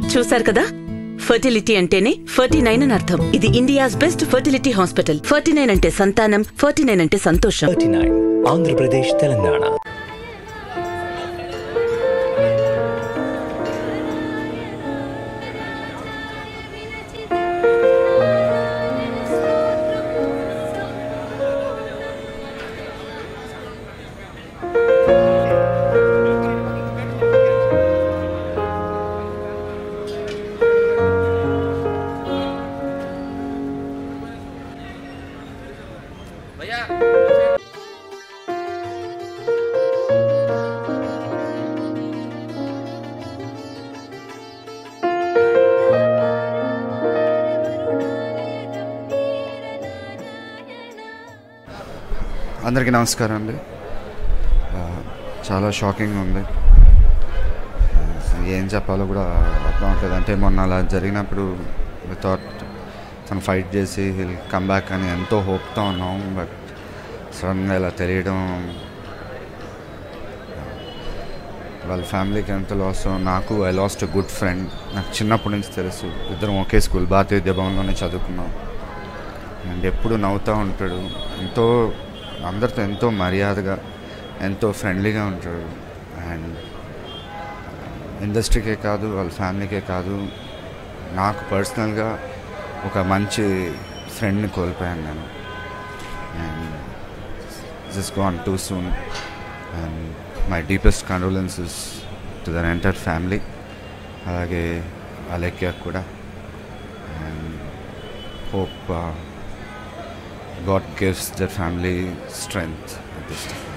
చూశారు కదా ఫర్టిలిటీ అంటేనే ఫర్టీ నైన్ అని అర్థం ఇది India's best fertility hospital forty nine అంటే సంతానం ఫర్టీ నైన్ అంటే సంతోషం థర్టీ నైన్ ఆంధ్రప్రదేశ్ తెలంగాణ అందరికీ నమస్కారం అండి ఆ, చాలా షాకింగ్ ఉంది ఏం చెప్పాలో కూడా అర్థం అవట్లేదు అంటే మొన్న అలా జరిగినప్పుడు థాట్ తను ఫైట్ చేసి హిల్ కమ్ బ్యాక్ అని ఎంతో హోప్తో ఉన్నాం బట్ సడన్గా ఇలా తెలియడం వాళ్ళ ఫ్యామిలీకి ఎంత లాస్ నాకు ఐ లాస్ట్ గుడ్ ఫ్రెండ్ నాకు చిన్నప్పటి నుంచి తెలుసు ఇద్దరం ఒకే స్కూల్ భారతీయ విద్యా భవన్లోనే చదువుకున్నాం అండ్ ఎప్పుడు నవ్వుతూ ఉంటాడు ఎంతో అందరితో ఎంతో మర్యాదగా ఎంతో ఫ్రెండ్లీగా ఉంటాడు అండ్ ఇండస్ట్రీకే కాదు వాళ్ళ ఫ్యామిలీకే కాదు నాకు పర్సనల్గా ఒక మంచి ఫ్రెండ్ని కోల్పోయాను నేను and just gone too soon and my deepest condolences to their entire family అలాగే అలెక్య కూడా and hope uh, God gives their family strength at this time.